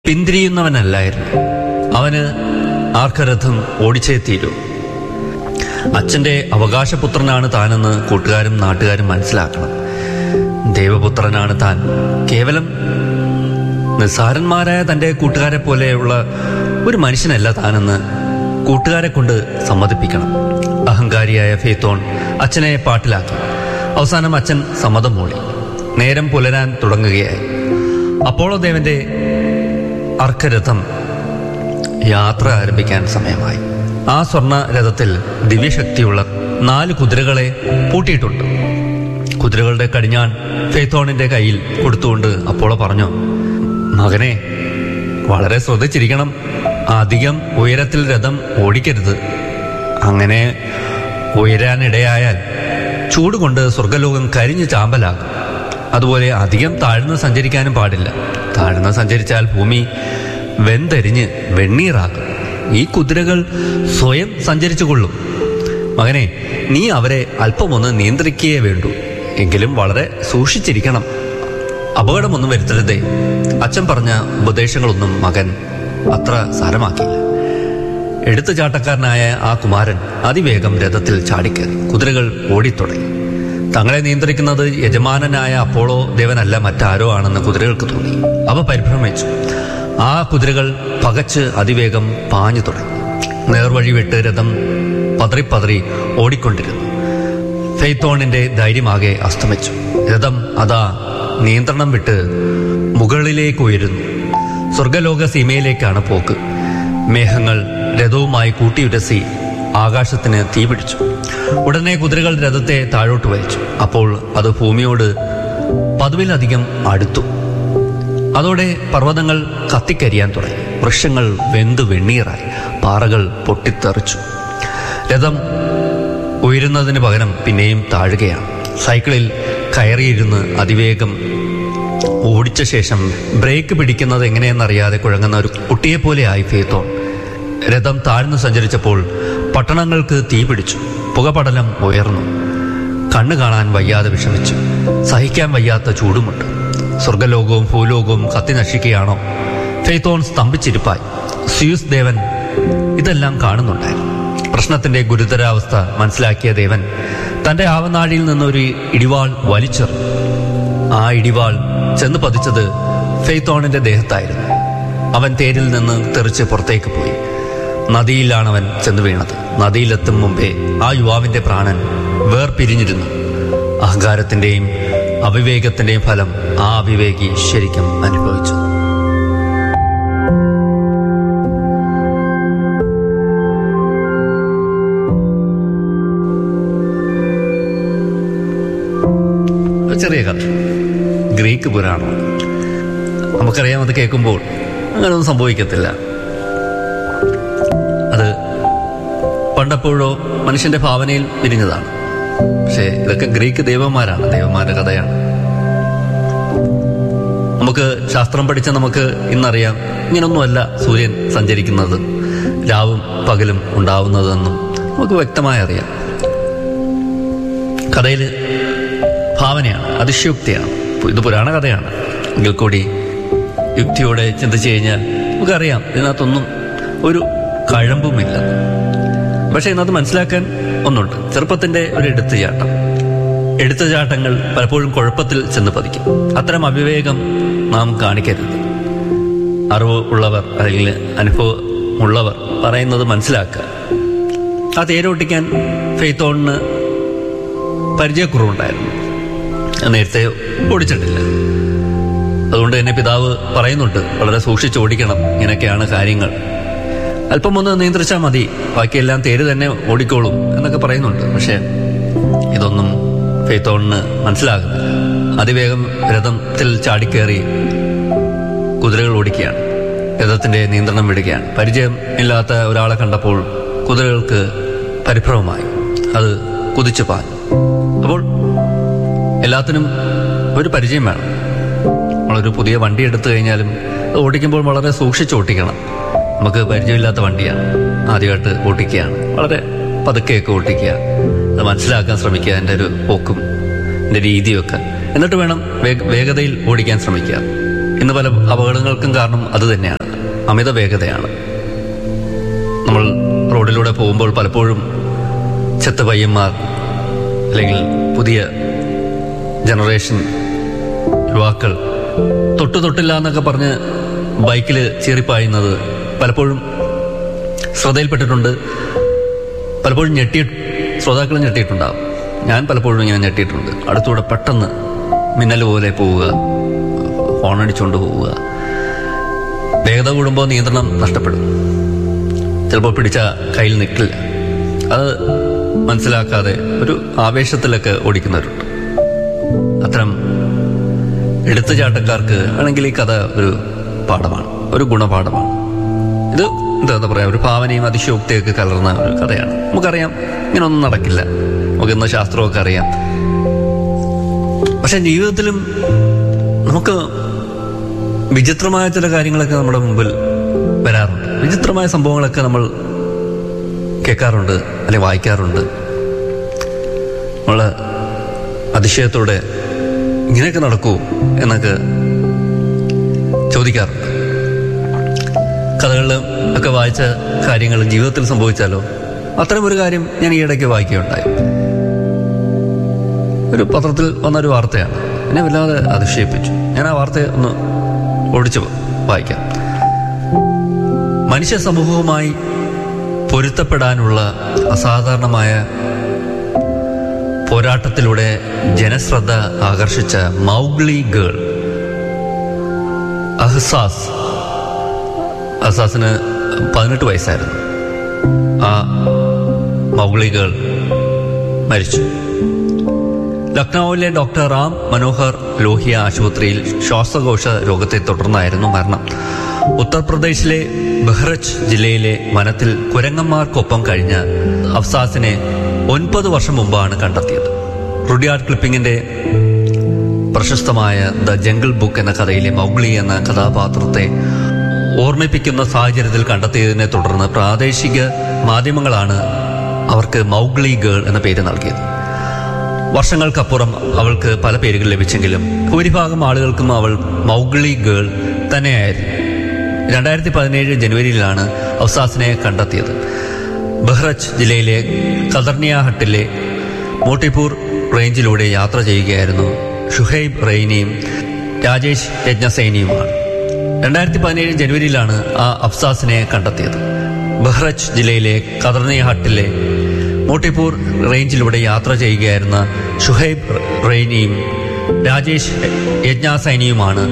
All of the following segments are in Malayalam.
പിന്തിരിയുന്നവനല്ലായിരുന്നു അവന് ആർക്കരഥം ഓടിച്ചേ തീരൂ അച്ഛന്റെ അവകാശപുത്രനാണ് താനെന്ന് കൂട്ടുകാരും നാട്ടുകാരും മനസ്സിലാക്കണം ദേവപുത്രനാണ് താൻ കേവലം നിസ്സാരന്മാരായ തന്റെ കൂട്ടുകാരെ പോലെയുള്ള ഒരു മനുഷ്യനല്ല താനെന്ന് കൂട്ടുകാരെ കൊണ്ട് സമ്മതിപ്പിക്കണം അഹങ്കാരിയായ ഫേത്തോൺ അച്ഛനെ പാട്ടിലാക്കി അവസാനം അച്ഛൻ സമ്മതം മൂളി നേരം പുലരാൻ തുടങ്ങുകയായി അപ്പോളോ ദേവന്റെ അർക്കരഥം യാത്ര ആരംഭിക്കാൻ സമയമായി ആ സ്വർണ്ണ രഥത്തിൽ ദിവ്യശക്തിയുള്ള നാല് കുതിരകളെ പൂട്ടിയിട്ടുണ്ട് കുതിരകളുടെ കടിഞ്ഞാൺ ഫെയ്ത്തോണിന്റെ കയ്യിൽ കൊടുത്തുകൊണ്ട് അപ്പോളോ പറഞ്ഞു മകനെ വളരെ ശ്രദ്ധിച്ചിരിക്കണം അധികം ഉയരത്തിൽ രഥം ഓടിക്കരുത് അങ്ങനെ ഉയരാനിടയായാൽ ചൂട് കൊണ്ട് സ്വർഗലോകം കരിഞ്ഞു ചാമ്പലാകും അതുപോലെ അധികം താഴ്ന്ന് സഞ്ചരിക്കാനും പാടില്ല താഴ്ന്ന് സഞ്ചരിച്ചാൽ ഭൂമി വെന്തരിഞ്ഞ് വെണ്ണീറാകും ഈ കുതിരകൾ സ്വയം സഞ്ചരിച്ചു കൊള്ളും മകനെ നീ അവരെ അല്പമൊന്ന് നിയന്ത്രിക്കുകയേ വേണ്ടൂ എങ്കിലും വളരെ സൂക്ഷിച്ചിരിക്കണം അപകടമൊന്നും വരുത്തരുതേ അച്ഛൻ പറഞ്ഞ ഉപദേശങ്ങളൊന്നും മകൻ അത്ര സാരമാക്കിയില്ല എടുത്തുചാട്ടക്കാരനായ ആ കുമാരൻ അതിവേഗം രഥത്തിൽ ചാടിക്കയറി കുതിരകൾ ഓടിത്തുടങ്ങി തങ്ങളെ നിയന്ത്രിക്കുന്നത് യജമാനനായ അപ്പോളോ ദേവനല്ല മറ്റാരോ ആണെന്ന് കുതിരകൾക്ക് തോന്നി അവ പരിഭ്രമിച്ചു ആ കുതിരകൾ പകച്ച് അതിവേഗം പാഞ്ഞു തുടങ്ങി നേർവഴി വിട്ട് രഥം പതറിപ്പതറി ഓടിക്കൊണ്ടിരുന്നു ഫെയ്ത്തോണിന്റെ ധൈര്യമാകെ അസ്തമിച്ചു രഥം അതാ നിയന്ത്രണം വിട്ട് മുകളിലേക്ക് ഉയരുന്നു സ്വർഗലോക സീമയിലേക്കാണ് പോക്ക് മേഘങ്ങൾ രഥവുമായി കൂട്ടിയുരസി ആകാശത്തിന് തീപിടിച്ചു ഉടനെ കുതിരകൾ രഥത്തെ താഴോട്ട് വലിച്ചു അപ്പോൾ അത് ഭൂമിയോട് പതിവിലധികം അടുത്തു അതോടെ പർവ്വതങ്ങൾ കത്തിക്കരിയാൻ തുടങ്ങി വൃക്ഷങ്ങൾ വെന്തു വെണ്ണീറായി പാറകൾ പൊട്ടിത്തെറിച്ചു രഥം ഉയരുന്നതിന് പകരം പിന്നെയും താഴുകയാണ് സൈക്കിളിൽ കയറിയിരുന്ന് അതിവേഗം ഓടിച്ച ശേഷം ബ്രേക്ക് പിടിക്കുന്നത് എങ്ങനെയെന്നറിയാതെ കുഴങ്ങുന്ന ഒരു കുട്ടിയെപ്പോലെയായി ഫേത്തോൺ രഥം താഴ്ന്നു സഞ്ചരിച്ചപ്പോൾ പട്ടണങ്ങൾക്ക് തീ പിടിച്ചു പുകപടലം ഉയർന്നു കണ്ണു കാണാൻ വയ്യാതെ വിഷമിച്ചു സഹിക്കാൻ വയ്യാത്ത ചൂടുമുണ്ട് സ്വർഗലോകവും ഭൂലോകവും കത്തി നശിക്കുകയാണോ ഫെയ്ത്തോൺ സ്തംഭിച്ചിരിപ്പായി സ്യൂസ് ദേവൻ ഇതെല്ലാം കാണുന്നുണ്ടായിരുന്നു പ്രശ്നത്തിന്റെ ഗുരുതരാവസ്ഥ മനസ്സിലാക്കിയ ദേവൻ തന്റെ ആവനാഴിയിൽ നിന്നൊരു ഇടിവാൾ വലിച്ചെറിഞ്ഞു ആ ഇടിവാൾ ചെന്ന് പതിച്ചത് ഫെയ്ത്തോണിന്റെ ദേഹത്തായിരുന്നു അവൻ തേരിൽ നിന്ന് തെറിച്ച് പുറത്തേക്ക് പോയി നദിയിലാണ് അവൻ ചെന്ന് വീണത് നദിയിലെത്തും മുമ്പേ ആ യുവാവിന്റെ പ്രാണൻ വേർപിരിഞ്ഞിരുന്നു അഹങ്കാരത്തിന്റെയും അവിവേകത്തിന്റെയും ഫലം ആ അവിവേകി ശരിക്കും അനുഭവിച്ചു ഒരു ചെറിയ കഥ ഗ്രീക്ക് പുരാണം നമുക്കറിയാം അത് കേൾക്കുമ്പോൾ അങ്ങനെയൊന്നും സംഭവിക്കത്തില്ല അത് പണ്ടപ്പോഴോ മനുഷ്യന്റെ ഭാവനയിൽ പിരിഞ്ഞതാണ് പക്ഷേ ഇതൊക്കെ ഗ്രീക്ക് ദേവന്മാരാണ് ദേവന്മാരുടെ കഥയാണ് നമുക്ക് ശാസ്ത്രം പഠിച്ച നമുക്ക് ഇന്നറിയാം ഇങ്ങനൊന്നുമല്ല സൂര്യൻ സഞ്ചരിക്കുന്നത് രാവും പകലും ഉണ്ടാവുന്നതെന്നും നമുക്ക് വ്യക്തമായി അറിയാം കഥയിൽ ഭാവനയാണ് അതിശയോക്തിയാണ് ഇത് പുരാണ കഥയാണ് എങ്കിൽ കൂടി യുക്തിയോടെ ചിന്തിച്ചു കഴിഞ്ഞാൽ നമുക്കറിയാം ഇതിനകത്തൊന്നും ഒരു കഴമ്പുമില്ല പക്ഷെ ഇതിനകത്ത് മനസ്സിലാക്കാൻ ഒന്നുണ്ട് ചെറുപ്പത്തിന്റെ ഒരു എടുത്തുചാട്ടം എടുത്തുചാട്ടങ്ങൾ പലപ്പോഴും കുഴപ്പത്തിൽ ചെന്ന് പതിക്കും അത്തരം അവിവേകം നാം കാണിക്കരുത് അറിവ് ഉള്ളവർ അല്ലെങ്കിൽ അനുഭവം ഉള്ളവർ പറയുന്നത് മനസ്സിലാക്കുക ആ തേരോട്ടിക്കാൻ ഫെയ്ത്തോണിന് പരിചയക്കുറവുണ്ടായിരുന്നു നേരത്തെ ഓടിച്ചിട്ടില്ല അതുകൊണ്ട് തന്നെ പിതാവ് പറയുന്നുണ്ട് വളരെ സൂക്ഷിച്ച് ഓടിക്കണം ഇങ്ങനെയൊക്കെയാണ് കാര്യങ്ങൾ അല്പം ഒന്ന് നിയന്ത്രിച്ചാൽ മതി ബാക്കിയെല്ലാം തേര് തന്നെ ഓടിക്കോളും എന്നൊക്കെ പറയുന്നുണ്ട് പക്ഷെ ഇതൊന്നും ഫെയ്ത്തോണിന് മനസ്സിലാകുന്നില്ല അതിവേഗം രഥത്തിൽ ചാടിക്കേറി കുതിരകൾ ഓടിക്കുകയാണ് രഥത്തിന്റെ നിയന്ത്രണം വിടുകയാണ് പരിചയം ഇല്ലാത്ത ഒരാളെ കണ്ടപ്പോൾ കുതിരകൾക്ക് പരിഭ്രമമായി അത് കുതിച്ചു പാഞ്ഞു അപ്പോൾ എല്ലാത്തിനും ഒരു പരിചയം വേണം നമ്മളൊരു പുതിയ വണ്ടി എടുത്തു കഴിഞ്ഞാലും അത് ഓടിക്കുമ്പോൾ വളരെ സൂക്ഷിച്ച് ഓട്ടിക്കണം നമുക്ക് പരിചയമില്ലാത്ത വണ്ടിയാണ് ആദ്യമായിട്ട് ഓട്ടിക്കുകയാണ് വളരെ പതുക്കെയൊക്കെ ഓട്ടിക്കുക അത് മനസ്സിലാക്കാൻ ശ്രമിക്കുക എൻ്റെ ഒരു പോക്കും എൻ്റെ രീതിയൊക്കെ എന്നിട്ട് വേണം വേഗ- വേഗതയിൽ ഓടിക്കാൻ ശ്രമിക്കുക ഇന്ന് പല അപകടങ്ങൾക്കും കാരണം അത് തന്നെയാണ് അമിത വേഗതയാണ് നമ്മൾ റോഡിലൂടെ പോകുമ്പോൾ പലപ്പോഴും ചെത്ത പയ്യന്മാർ അല്ലെങ്കിൽ പുതിയ ജനറേഷൻ യുവാക്കൾ തൊട്ടു തൊട്ടില്ല എന്നൊക്കെ പറഞ്ഞ് ബൈക്കിൽ ചീറിപ്പായുന്നത് പലപ്പോഴും ശ്രദ്ധയിൽപ്പെട്ടിട്ടുണ്ട് പലപ്പോഴും ഞെട്ടി ശ്രോതാക്കൾ ഞെട്ടിയിട്ടുണ്ടാവും ഞാൻ പലപ്പോഴും ഇങ്ങനെ ഞെട്ടിയിട്ടുണ്ട് അടുത്തൂടെ പെട്ടെന്ന് മിന്നൽ പോലെ പോവുക ഹോണടിച്ചുകൊണ്ട് പോവുക വേഗത കൂടുമ്പോൾ നിയന്ത്രണം നഷ്ടപ്പെടും ചിലപ്പോൾ പിടിച്ച കയ്യിൽ നിൽക്കില്ല അത് മനസ്സിലാക്കാതെ ഒരു ആവേശത്തിലൊക്കെ ഓടിക്കുന്നവരുണ്ട് അത്തരം എടുത്തുചാട്ടക്കാർക്ക് ആണെങ്കിൽ ഈ കഥ ഒരു പാഠമാണ് ഒരു ഗുണപാഠമാണ് ഇത് എന്താ പറയാ ഒരു ഭാവനയും അതിശയോക്തിയൊക്കെ കലർന്ന ഒരു കഥയാണ് നമുക്കറിയാം ഇങ്ങനൊന്നും നടക്കില്ല നമുക്ക് ഇന്ന് ശാസ്ത്രമൊക്കെ അറിയാം പക്ഷെ ജീവിതത്തിലും നമുക്ക് വിചിത്രമായ ചില കാര്യങ്ങളൊക്കെ നമ്മുടെ മുമ്പിൽ വരാറുണ്ട് വിചിത്രമായ സംഭവങ്ങളൊക്കെ നമ്മൾ കേൾക്കാറുണ്ട് അല്ലെങ്കിൽ വായിക്കാറുണ്ട് നമ്മൾ അതിശയത്തോടെ ഇങ്ങനെയൊക്കെ നടക്കൂ എന്നൊക്കെ ചോദിക്കാറുണ്ട് കഥകളിലും ഒക്കെ വായിച്ച കാര്യങ്ങൾ ജീവിതത്തിൽ സംഭവിച്ചാലോ അത്തരം ഒരു കാര്യം ഞാൻ ഈയിടയ്ക്ക് വായിക്കുകയുണ്ടായി ഒരു പത്രത്തിൽ വന്നൊരു വാർത്തയാണ് എന്നെ വല്ലാതെ അതിശയിപ്പിച്ചു ഞാൻ ആ വാർത്ത ഒന്ന് ഓടിച്ച് വായിക്കാം മനുഷ്യ സമൂഹവുമായി പൊരുത്തപ്പെടാനുള്ള അസാധാരണമായ പോരാട്ടത്തിലൂടെ ജനശ്രദ്ധ ആകർഷിച്ച മൗഗ്ലി ഗേൾ അഹ്സാസ് അഹ്സാസിന് പതിനെട്ട് വയസ്സായിരുന്നു ആ മൗഗ്ലി ഗേൾ മരിച്ചു ലക്നൌവിലെ ഡോക്ടർ റാം മനോഹർ ലോഹിയ ആശുപത്രിയിൽ ശ്വാസകോശ രോഗത്തെ തുടർന്നായിരുന്നു മരണം ഉത്തർപ്രദേശിലെ ബഹ്റച്ച് ജില്ലയിലെ വനത്തിൽ കുരങ്ങന്മാർക്കൊപ്പം കഴിഞ്ഞ അഫ്സാസിനെ ഒൻപത് വർഷം മുമ്പാണ് കണ്ടെത്തിയത് റുഡിയാർഡ് ക്ലിപ്പിംഗിന്റെ പ്രശസ്തമായ ദ ജംഗിൾ ബുക്ക് എന്ന കഥയിലെ മൗഗ്ലി എന്ന കഥാപാത്രത്തെ ഓർമ്മിപ്പിക്കുന്ന സാഹചര്യത്തിൽ കണ്ടെത്തിയതിനെ തുടർന്ന് പ്രാദേശിക മാധ്യമങ്ങളാണ് അവർക്ക് മൗഗ്ലി ഗേൾ എന്ന പേര് നൽകിയത് വർഷങ്ങൾക്കപ്പുറം അവൾക്ക് പല പേരുകൾ ലഭിച്ചെങ്കിലും ഭൂരിഭാഗം ആളുകൾക്കും അവൾ മൗഗ്ലി ഗേൾ തന്നെയായിരുന്നു രണ്ടായിരത്തി പതിനേഴ് ജനുവരിയിലാണ് ഔസാസിനെ കണ്ടെത്തിയത് ബഹ്റച്ച് ജില്ലയിലെ കദർണിയ ഹട്ടിലെ മോട്ടിപൂർ റേഞ്ചിലൂടെ യാത്ര ചെയ്യുകയായിരുന്നു ഷുഹൈബ് റെയ്നിയും രാജേഷ് യജ്ഞസേനിയുമാണ് രണ്ടായിരത്തി പതിനേഴ് ജനുവരിയിലാണ് ആ അഫ്സാസിനെ കണ്ടെത്തിയത് ബഹ്റച്ച് ജില്ലയിലെ കദർണിയ ഹട്ടിലെ മോട്ടിപൂർ റേഞ്ചിലൂടെ യാത്ര ചെയ്യുകയായിരുന്ന ഷുഹൈബ് റെയ്നിയും രാജേഷ് യജ്ഞാസൈനിയുമാണ്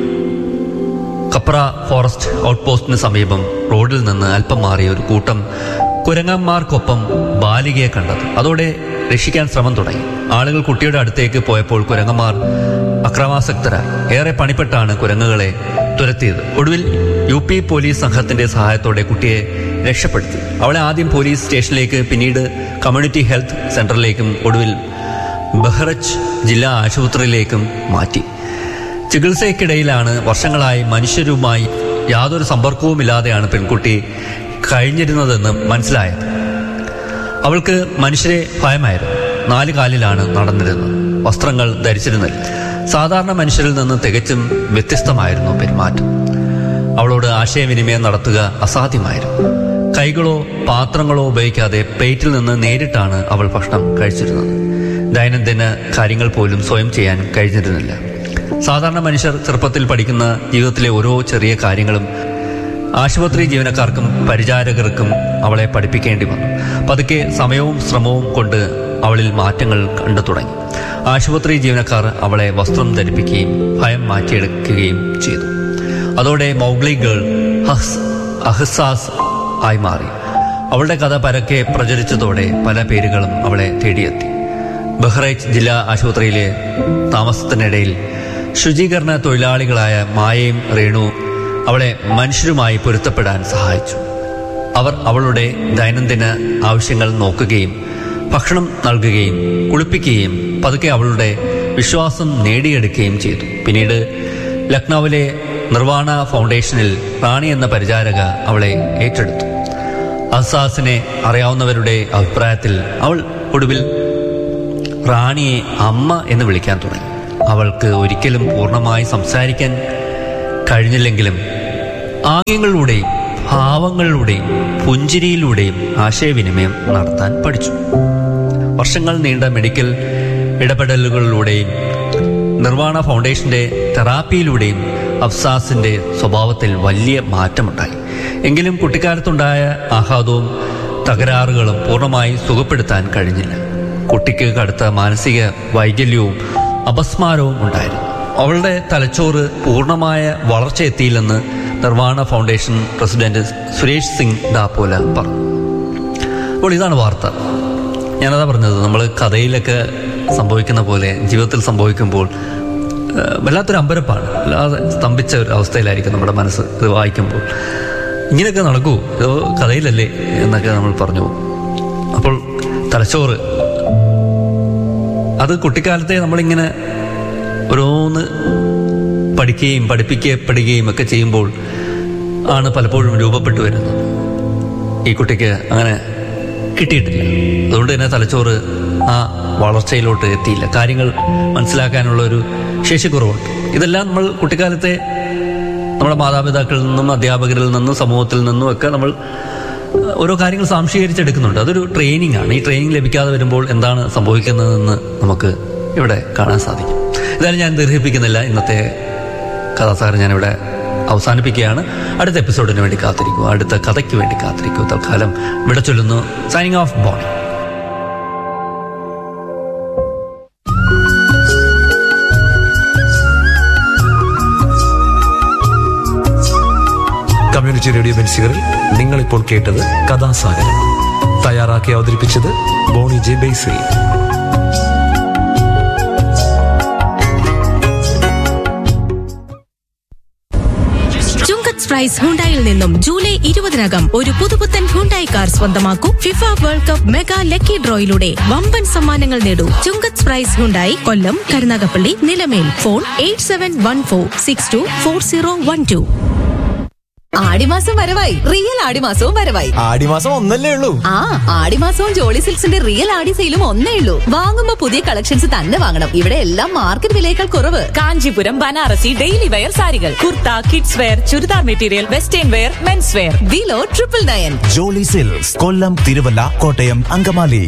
കപ്ര ഫോറസ്റ്റ് ഔട്ട്പോസ്റ്റിന് സമീപം റോഡിൽ നിന്ന് അല്പം മാറിയ ഒരു കൂട്ടം കുരങ്ങന്മാർക്കൊപ്പം ബാലികയെ കണ്ടത് അതോടെ രക്ഷിക്കാൻ ശ്രമം തുടങ്ങി ആളുകൾ കുട്ടിയുടെ അടുത്തേക്ക് പോയപ്പോൾ കുരങ്ങന്മാർ അക്രമാസക്തരായി ഏറെ പണിപ്പെട്ടാണ് കുരങ്ങുകളെ തുരത്തിയത് ഒടുവിൽ യു പി പോലീസ് സംഘത്തിന്റെ സഹായത്തോടെ കുട്ടിയെ രക്ഷപ്പെടുത്തി അവളെ ആദ്യം പോലീസ് സ്റ്റേഷനിലേക്ക് പിന്നീട് കമ്മ്യൂണിറ്റി ഹെൽത്ത് സെന്ററിലേക്കും ഒടുവിൽ ബഹ്റച്ച് ജില്ലാ ആശുപത്രിയിലേക്കും മാറ്റി ചികിത്സയ്ക്കിടയിലാണ് വർഷങ്ങളായി മനുഷ്യരുമായി യാതൊരു സമ്പർക്കവുമില്ലാതെയാണ് പെൺകുട്ടി കഴിഞ്ഞിരുന്നതെന്ന് മനസ്സിലായത് അവൾക്ക് മനുഷ്യരെ ഭയമായിരുന്നു നാല് കാലിലാണ് നടന്നിരുന്നത് വസ്ത്രങ്ങൾ ധരിച്ചിരുന്നില്ല സാധാരണ മനുഷ്യരിൽ നിന്ന് തികച്ചും വ്യത്യസ്തമായിരുന്നു പെരുമാറ്റം അവളോട് ആശയവിനിമയം നടത്തുക അസാധ്യമായിരുന്നു കൈകളോ പാത്രങ്ങളോ ഉപയോഗിക്കാതെ പ്ലേറ്റിൽ നിന്ന് നേരിട്ടാണ് അവൾ ഭക്ഷണം കഴിച്ചിരുന്നത് ദൈനംദിന കാര്യങ്ങൾ പോലും സ്വയം ചെയ്യാൻ കഴിഞ്ഞിരുന്നില്ല സാധാരണ മനുഷ്യർ ചെറുപ്പത്തിൽ പഠിക്കുന്ന ജീവിതത്തിലെ ഓരോ ചെറിയ കാര്യങ്ങളും ആശുപത്രി ജീവനക്കാർക്കും പരിചാരകർക്കും അവളെ പഠിപ്പിക്കേണ്ടി വന്നു പതുക്കെ സമയവും ശ്രമവും കൊണ്ട് അവളിൽ മാറ്റങ്ങൾ കണ്ടു തുടങ്ങി ആശുപത്രി ജീവനക്കാർ അവളെ വസ്ത്രം ധരിപ്പിക്കുകയും ഭയം മാറ്റിയെടുക്കുകയും ചെയ്തു അതോടെ മൗഗ്ലി ഗേൾ ഹസ് അഹ്സാസ് ആയി മാറി അവളുടെ കഥ പരക്കെ പ്രചരിച്ചതോടെ പല പേരുകളും അവളെ തേടിയെത്തി ബഹ്റൈച്ച് ജില്ലാ ആശുപത്രിയിലെ താമസത്തിനിടയിൽ ശുചീകരണ തൊഴിലാളികളായ മായയും റേണുവും അവളെ മനുഷ്യരുമായി പൊരുത്തപ്പെടാൻ സഹായിച്ചു അവർ അവളുടെ ദൈനംദിന ആവശ്യങ്ങൾ നോക്കുകയും ഭക്ഷണം നൽകുകയും കുളിപ്പിക്കുകയും പതുക്കെ അവളുടെ വിശ്വാസം നേടിയെടുക്കുകയും ചെയ്തു പിന്നീട് ലക്നൌവിലെ നിർവാണ ഫൗണ്ടേഷനിൽ റാണി എന്ന പരിചാരക അവളെ ഏറ്റെടുത്തു അസാസിനെ അറിയാവുന്നവരുടെ അഭിപ്രായത്തിൽ അവൾ ഒടുവിൽ റാണിയെ അമ്മ എന്ന് വിളിക്കാൻ തുടങ്ങി അവൾക്ക് ഒരിക്കലും പൂർണ്ണമായി സംസാരിക്കാൻ കഴിഞ്ഞില്ലെങ്കിലും ആംഗ്യങ്ങളിലൂടെയും ഭാവങ്ങളിലൂടെയും പുഞ്ചിരിയിലൂടെയും ആശയവിനിമയം നടത്താൻ പഠിച്ചു വർഷങ്ങൾ നീണ്ട മെഡിക്കൽ ഇടപെടലുകളിലൂടെയും നിർവാണ ഫൗണ്ടേഷന്റെ തെറാപ്പിയിലൂടെയും അഫ്സാസിന്റെ സ്വഭാവത്തിൽ വലിയ മാറ്റമുണ്ടായി എങ്കിലും കുട്ടിക്കാലത്തുണ്ടായ ആഹ്ലാദവും തകരാറുകളും പൂർണ്ണമായി സുഖപ്പെടുത്താൻ കഴിഞ്ഞില്ല കുട്ടിക്ക് കടുത്ത മാനസിക വൈകല്യവും അപസ്മാരവും ഉണ്ടായിരുന്നു അവളുടെ തലച്ചോറ് പൂർണ്ണമായ വളർച്ചയെത്തിയില്ലെന്ന് നിർവാണ ഫൗണ്ടേഷൻ പ്രസിഡന്റ് സുരേഷ് സിംഗ് ഡാപ്പോല പറഞ്ഞു അപ്പോൾ ഇതാണ് വാർത്ത ഞാനതാ പറഞ്ഞത് നമ്മൾ കഥയിലൊക്കെ സംഭവിക്കുന്ന പോലെ ജീവിതത്തിൽ സംഭവിക്കുമ്പോൾ ആ, വല്ലാത്തൊരു അമ്പരപ്പാണ് അല്ലാതെ സ്തംഭിച്ച ഒരു അവസ്ഥയിലായിരിക്കും നമ്മുടെ മനസ്സ് ഇത് വായിക്കുമ്പോൾ ഇങ്ങനെയൊക്കെ നടക്കൂ ഇത് കഥയിലല്ലേ എന്നൊക്കെ നമ്മൾ പറഞ്ഞു പോകും. അപ്പോൾ തലച്ചോറ് അത് കുട്ടിക്കാലത്തെ നമ്മളിങ്ങനെ ഓരോന്ന് പഠിക്കുകയും പഠിപ്പിക്കപ്പെടുകയും ഒക്കെ ചെയ്യുമ്പോൾ ആണ് പലപ്പോഴും രൂപപ്പെട്ടു വരുന്നത് ഈ കുട്ടിക്ക് അങ്ങനെ കിട്ടിയിട്ടില്ല അതുകൊണ്ട് തന്നെ തലച്ചോറ് ആ വളർച്ചയിലോട്ട് എത്തിയില്ല കാര്യങ്ങൾ മനസ്സിലാക്കാനുള്ള ഒരു ശേഷിക്കുറവുണ്ട് ഇതെല്ലാം നമ്മൾ കുട്ടിക്കാലത്തെ നമ്മുടെ മാതാപിതാക്കളിൽ നിന്നും അധ്യാപകരിൽ നിന്നും സമൂഹത്തിൽ നിന്നും ഒക്കെ നമ്മൾ അഹ്, ഓരോ കാര്യങ്ങൾ സാംശീകരിച്ചെടുക്കുന്നുണ്ട് അതൊരു ട്രെയിനിങ് ആണ് ഈ ട്രെയിനിങ് ലഭിക്കാതെ വരുമ്പോൾ എന്താണ് സംഭവിക്കുന്നതെന്ന് നമുക്ക് ഇവിടെ കാണാൻ സാധിക്കും എന്തായാലും ഞാൻ ദീർഘിപ്പിക്കുന്നില്ല ഇന്നത്തെ കഥാസാരം ഞാനിവിടെ അവസാനിപ്പിക്കുകയാണ് അടുത്ത എപ്പിസോഡിന് വേണ്ടി കാത്തിരിക്കൂ അടുത്ത കഥയ്ക്ക് വേണ്ടി കാത്തിരിക്കൂ തൽക്കാലം ഇവിടെ ചൊല്ലുന്നു signing off Bonny community radio ബെൻസികളിൽ നിങ്ങളിപ്പോൾ കേട്ടത് കഥാസാഗരം തയ്യാറാക്കി അവതരിപ്പിച്ചത് ബോണി ജെ ബേസിൽ ചുങ്കത്ത് പ്രൈസ് ഹുണ്ടായിൽ നിന്നും ജൂലൈ ഇരുപതിനകം ഒരു പുതുപുത്തൻ ഹുണ്ടായി കാർ സ്വന്തമാക്കൂ FIFA world cup mega lucky ഡ്രോയിലൂടെ വമ്പൻ സമ്മാനങ്ങൾ നേടൂ Chunkath prize Hyundai Kollam Karunagappally Nilamel phone eight seven one four six two four zero one two ആടിമാസം വരവായി റിയൽ ആടിമാസവും വരവായി ആടിമാസം ഒന്നല്ലേ ഉള്ളൂ ആ ആടിമാസവും ജോളി സിൽക്സിന്റെ റിയൽ ആടി സെയിലും ഒന്നേ ഉള്ളൂ വാങ്ങുമ്പോ പുതിയ കളക്ഷൻസ് തന്നെ വാങ്ങണം ഇവിടെ എല്ലാം മാർക്കറ്റ് വിലയേക്കാൾ കുറവ് കാഞ്ചീപുരം ബനാറസി ഡെയിലി വെയർ സാരികൾ kurta kids wear churidar material western wear mens wear below triple nine Jolly silks Kollam Thiruvalla Kottayam Angamaly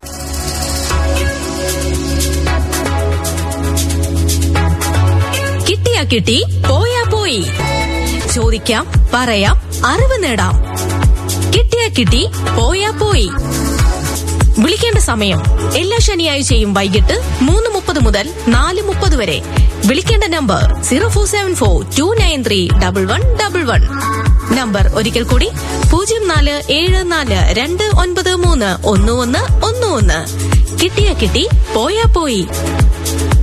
കിട്ടിയാ കിട്ടി പോയാ പോയി ചോദിക്കാം പറയാം അറിവ് നേടാം കിട്ടിയാ കിട്ടി പോയാ പോയി വിളിക്കേണ്ട സമയം എല്ലാ ശനിയാഴ്ചയും വൈകിട്ട് മൂന്ന് മുപ്പത് മുതൽ നാല് മുപ്പത് വരെ വിളിക്കേണ്ട number zero four seven four two nine three double one double one number ഒരിക്കൽ കൂടി പൂജ്യം നാല് ഏഴ് നാല് രണ്ട് ഒൻപത് മൂന്ന് ഒന്ന് ഒന്ന് ഒന്ന് ഒന്ന് കിട്ടിയാ കിട്ടി പോയാ പോയി